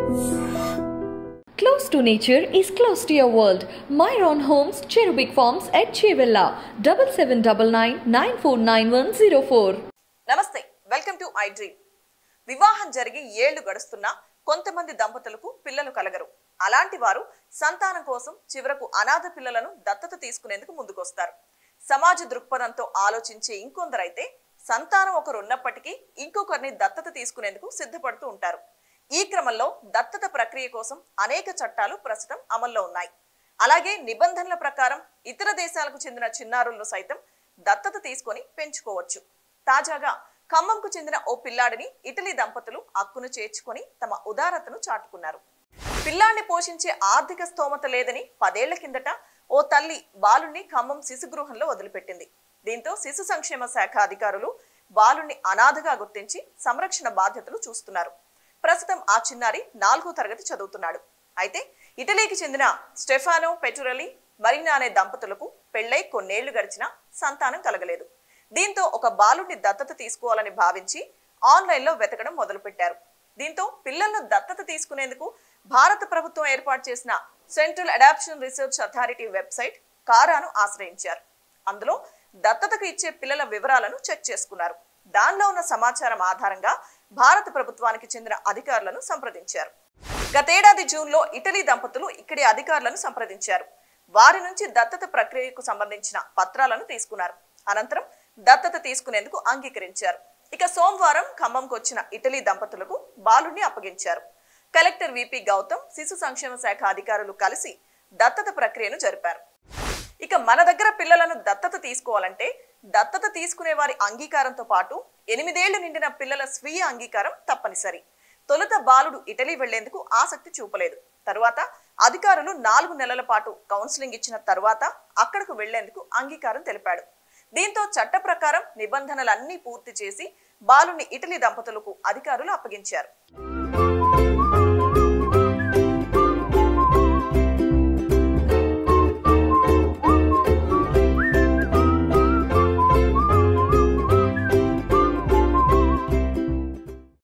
Close to nature is close to your world. Myron Homes, Cherubic Farms at Chevilla, double seven double nine nine four nine one zero four. నమస్తే welcome to I dream వివాహం జరిగి ఏళ్లు గడుస్తున్నా కొంతమంది దంపతులకు పిల్లలు కలగరు అలాంటి వారు సంతానం కోసం చివరకు అనాథ పిల్లలను దత్తత తీసుకునేందుకు ముందుకొస్తారు సమాజ దృక్పథంతో ఆలోచించే ఇంకొందరైతే సంతానం ఒకరు ఉన్నప్పటికీ ఇంకొకరిని దత్తత తీసుకునేందుకు సిద్ధపడుతూ ఉంటారు ఈ క్రమంలో దత్తత ప్రక్రియ కోసం అనేక చట్టాలు ప్రస్తుతం అమల్లో ఉన్నాయి అలాగే నిబంధనల ప్రకారం ఇతర దేశాలకు చెందిన చిన్నారులను సైతం దత్తత తీసుకొని పెంచుకోవచ్చు తాజాగా ఖమ్మంకు చెందిన ఓ పిల్లాడిని ఇటలీ దంపతులు హక్కును చేర్చుకొని తమ ఉదారతను చాటుకున్నారు పిల్లాన్ని పోషించే ఆర్థిక స్తోమత లేదని పదేళ్ల కిందట ఓ తల్లి బాలుణ్ణి ఖమ్మం శిశుగృహంలో వదిలిపెట్టింది దీంతో శిశు సంక్షేమ శాఖ అధికారులు బాలుణ్ణి అనాథగా గుర్తించి సంరక్షణ బాధ్యతలు చూస్తున్నారు ప్రస్తుతం ఆ చిన్నారి నాలుగో తరగతి చదువుతున్నాడు అయితే ఇటలీకి చెందిన స్టెఫానో పెటురలి మరీనా అనే దంపతులకు పెళ్లై కొన్నేళ్లు గడిచినా సంతానం కలగలేదు దీంతో ఒక బాలుడిని దత్తత తీసుకోవాలని భావించి ఆన్లైన్లో వెతకడం మొదలుపెట్టారు దీంతో పిల్లలను దత్తత తీసుకునేందుకు భారత ప్రభుత్వం ఏర్పాటు చేసిన central adoption research authority website కారాను ఆశ్రయించారు అందులో దత్తతకు ఇచ్చే పిల్లల వివరాలను చెక్ చేసుకున్నారు దానిలో ఉన్న సమాచారం ఆధారంగా భారత ప్రభుత్వానికి చెందిన అధికారులను సంప్రదించారు గతేడాది జూన్లో ఇటలీ దంపతులు ఇక్కడి అధికారులను సంప్రదించారు వారి నుంచి దత్తత ప్రక్రియకు సంబంధించిన పత్రాలను తీసుకున్నారు అనంతరం దత్తత తీసుకునేందుకు అంగీకరించారు ఇక సోమవారం ఖమ్మంకు వచ్చిన ఇటలీ దంపతులకు బాలుడిని అప్పగించారు కలెక్టర్ విపి గౌతమ్ శిశు సంక్షేమ శాఖ అధికారులు కలిసి దత్తత ప్రక్రియను జరిపారు ఇక మన దగ్గర పిల్లలను దత్తత తీసుకోవాలంటే దత్తత తీసుకునే వారి అంగీకారంతో పాటు ఎనిమిదేళ్లు నిండిన పిల్లల స్వీయ అంగీకారం తప్పనిసరి తొలుత బాలుడు ఇటలీ వెళ్లేందుకు ఆసక్తి చూపలేదు తరువాత అధికారులు నాలుగు నెలల పాటు కౌన్సిలింగ్ ఇచ్చిన తరువాత అక్కడకు వెళ్లేందుకు అంగీకారం తెలిపాడు దీంతో చట్ట ప్రకారం నిబంధనలన్నీ పూర్తి చేసి బాలుని ఇటలీ దంపతులకు అధికారులు అప్పగించారు